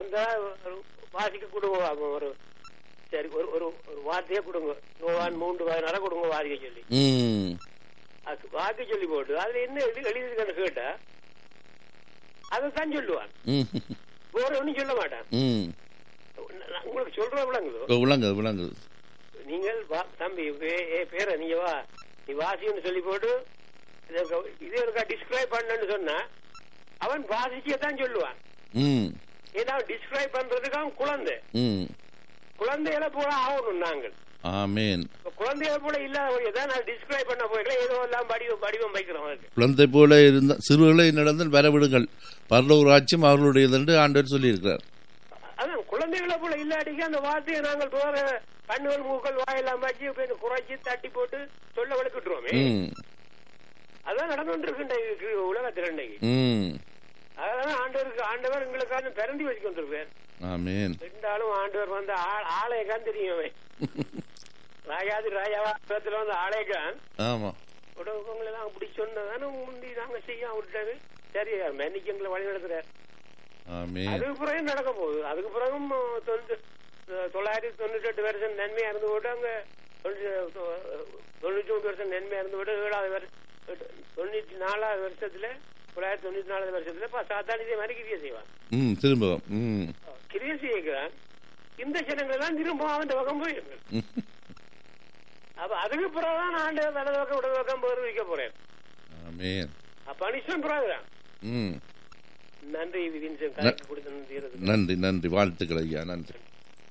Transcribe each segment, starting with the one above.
வந்தா ஒரு வாசிக்க கொடுங்க அவங்க ஒரு சரி ஒரு ஒரு ஒரு வார்த்தையே கொடுங்க நோவான் மூன்று பதினாறு கொடுங்க வாசிக்க சொல்லி ம் அது வாக்கு சொல்லி போட்டு அதுல என்ன எழுதி எழுதிருக்கான்னு கேட்டா அதைத்தான் சொல்லுவான் ம் வேற ஒன்றும் சொல்ல மாட்டான் ம் நான் உங்களுக்கு சொல்றேன் விளங்குதோ ஓ, விளங்குது விளங்குது நீங்கள் வா தம்பி வே- ஏ பேர நீங்க வா நீ வாசின்னு சொல்லி போட்டு இதை க- இதே இருக்கா டிஸ்கிரைப் பண்ணன்னு சொன்னா அவன் வாசிச்சே தான் சொல்லுவான் ம் ஏன்னா டிஸ்கிரைப் பண்றதுக்கு அவன் குழந்தை ம் குழந்தைகளை போல ஆகணும் நாங்கள் ஆமேன் இப்ப குழந்தைகளை போல இல்லாத தான் நான் டிஸ்கிரைப் பண்ண போயிடல ஏதோ எல்லாம் வடிவம் வடிவம் வைக்கிறோம் அதுக்கு குழந்தை போல இருந்த சிறுகளை நடந்து வரவிடுங்கள் பரலோக ராஜ்யம் அவர்களுடையது என்று ஆண்டவர் சொல்லியிருக்கிறார் அதான் குழந்தைகளை போல இல்லாட்டிக்கு அந்த வார்த்தையை நாங்கள் வேற கண்ணுகள் மூக்கள் வாயெல்லாம் வச்சு இப்ப இந்த குறைச்சி தட்டி போட்டு சொல்ல வளர்க்கிட்டுருவோமே ம் அதான் நடந்துட்டு இருக்கு உலகத்தில் இன்னைக்கு ம் அதான் ஆண்டவருக்கு ஆண்டவர் எங்களுக்கான பிறந்தி வச்சு கொண்டிருப்பார் ஆமேன் இருந்தாலும் ஆண்டவர் வந்து ஆள்- ஆலயக்கான் தெரியும் அவன் ராஜாதி ராஜாவா இடத்துல வந்து ஆலயக்கான் ஆமா உடவுங்களை எல்லாம் அப்படி சொன்னதானே முந்தி நாங்க செய்ய விட்டாரு சரி மென்னிக்கு எங்களை வழி நடத்துறாரு ஆமேன் அதுக்கு பிறகு நடக்க போகுது அதுக்கு பிறகும் தொண்ணூத்தி தொள்ளாயிரத்தி தொண்ணூத்தி எட்டு வருஷம் நன்மையா இருந்து போட்டு அங்க தொண்ணூத்தி தொண்ணூத்தி ஒன்பது வருஷம் நன்மையா இருந்து போட்டு ஏழாவது வருஷம் தொண்ணூத்தி நாலாவது வருஷத்துல தொள்ளாயிரத்தி தொண்ணூத்தி நாலாவது வருஷத்துல பா- சாத்தாடி இதே மாதிரி கிரியை செய்வான் ம் திரும்பவும் ம் கிரியை செய்கிறான் இந்த ஜனங்கள் தான் திரும்ப அவன் பக்கம் போயிருங்கள் ம். அப்ப அதுக்கு பிறகுதான் ஆண்டு வலது பக்கம் இடது பக்கம் பேர் வைக்க போறேன் ஆமேன் பனிஷ்மெண்ட் பிறகுதான் ம் நன்றி விதின் காய்ச்சி கொடுத்து நன்றி நன்றி நன்றி வாழ்த்துக்கள் ஐயா நன்றி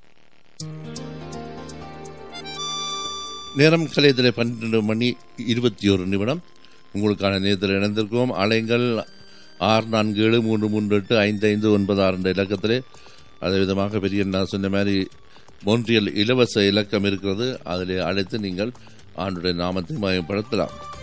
நேரம் கலையத்தில் பன்னிரண்டு மணி இருபத்தி ஒரு நிமிடம் உங்களுக்கான நேரத்தில் இணைந்திருக்கோம் அலைங்கள் ஆறு நான்கு ஏழு மூன்று மூன்று எட்டு ஐந்து ஐந்து ஒன்பது ஆறு என்ற இலக்கத்திலே அதே விதமாக பெரிய நான் சொன்ன மாதிரி மோன்றியல் இலவச இலக்கம் இருக்கிறது அதில் அழைத்து நீங்கள் ஆண்டுடைய நாமத்தை மயப்படுத்தலாம்